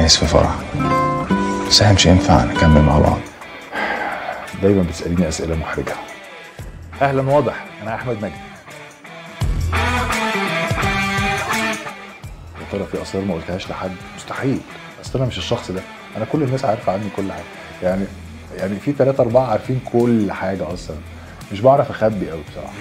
عريس في فرح بس احنا مش ينفع نكمل مع بعض دايما بتساليني اسئله محرجه اهلا واضح انا احمد مجدي يا ترى في اسرار ما قلتهاش لحد مستحيل اصل انا مش الشخص ده انا كل الناس عارفه عني كل حاجه يعني يعني في ثلاثة أربعة عارفين كل حاجة أصلا مش بعرف أخبي أوي بصراحة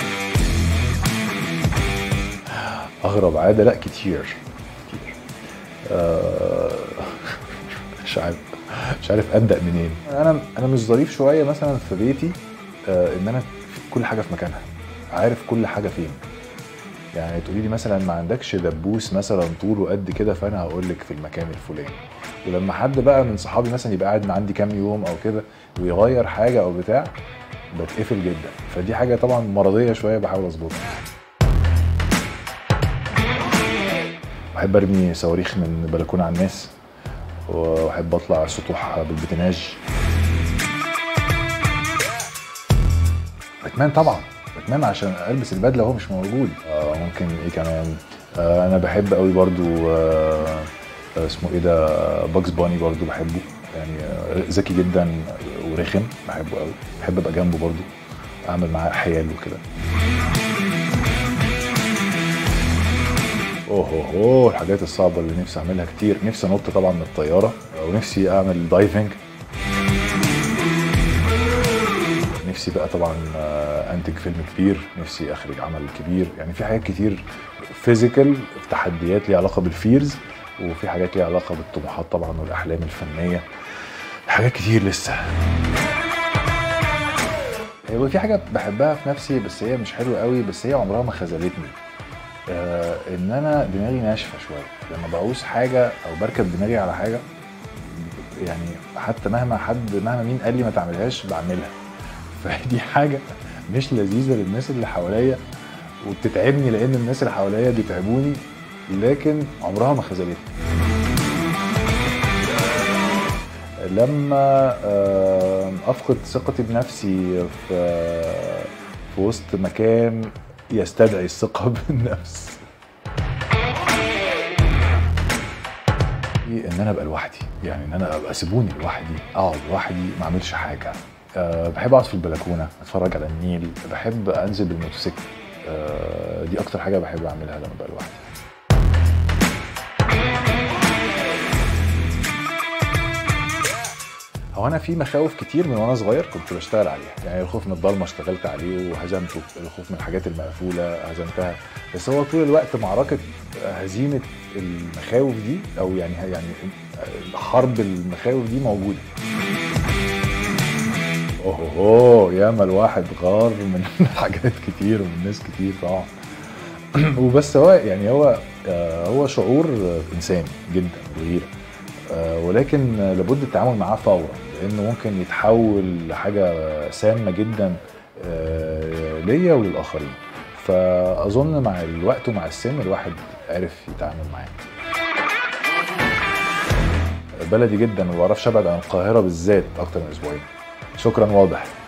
أغرب عادة لا كتير كتير آه مش عارف مش عارف ابدا منين انا انا مش ظريف شويه مثلا في بيتي آه ان انا كل حاجه في مكانها عارف كل حاجه فين يعني تقولي لي مثلا ما عندكش دبوس مثلا طوله قد كده فانا هقول لك في المكان الفلاني ولما حد بقى من صحابي مثلا يبقى قاعد عندي كام يوم او كده ويغير حاجه او بتاع بتقفل جدا فدي حاجه طبعا مرضيه شويه بحاول اظبطها بحب ارمي صواريخ من بلكونه على الناس واحب اطلع على السطوح بالبتناج باتمان طبعا باتمان عشان البس البدله وهو مش موجود آه ممكن ايه كمان آه انا بحب قوي برضو آه اسمه ايه ده باكس باني برضو بحبه يعني آه، ذكي جدا ورخم بحبه قوي بحب ابقى جنبه برضو اعمل معاه حيال وكده اوه اوه اوه الحاجات الصعبه اللي نفسي اعملها كتير نفسي انط طبعا من الطياره ونفسي اعمل دايفنج نفسي بقى طبعا آه، انتج فيلم كبير نفسي اخرج عمل كبير يعني في حاجات كتير فيزيكال تحديات ليها علاقه بالفيرز وفي حاجات ليها علاقه بالطموحات طبعا والاحلام الفنيه حاجات كتير لسه هو في حاجه بحبها في نفسي بس هي مش حلوه قوي بس هي عمرها ما خذلتني آه ان انا دماغي ناشفه شويه لما بعوز حاجه او بركب دماغي على حاجه يعني حتى مهما حد مهما مين قال لي ما تعملهاش بعملها فدي حاجه مش لذيذه للناس اللي حواليا وبتتعبني لان الناس اللي حواليا بيتعبوني لكن عمرها ما خذلتني لما آه، افقد ثقتي بنفسي في في وسط مكان يستدعي الثقه بالنفس ان انا ابقى لوحدي يعني ان انا ابقى سيبوني لوحدي اقعد لوحدي ما اعملش حاجه أه بحب اقعد في البلكونه اتفرج على النيل بحب انزل بالموتوسيكل أه دي اكتر حاجه بحب اعملها لما ابقى لوحدي هو انا في مخاوف كتير من وانا صغير كنت بشتغل عليها يعني الخوف من الضلمه اشتغلت عليه وهزمته الخوف من الحاجات المقفوله هزمتها بس هو طول الوقت معركه هزيمه المخاوف دي او يعني يعني حرب المخاوف دي موجوده اوه اوه ياما الواحد غار من حاجات كتير ومن ناس كتير طبعا وبس هو يعني هو آه، هو شعور انساني جدا وغيره آه، ولكن لابد التعامل معاه فورا لانه ممكن يتحول لحاجه سامه جدا آه، ليا وللاخرين فاظن مع الوقت ومع السن الواحد عرف يتعامل معاه بلدي جدا وما بعرفش ابعد عن القاهره بالذات اكتر من اسبوعين شكرا واضح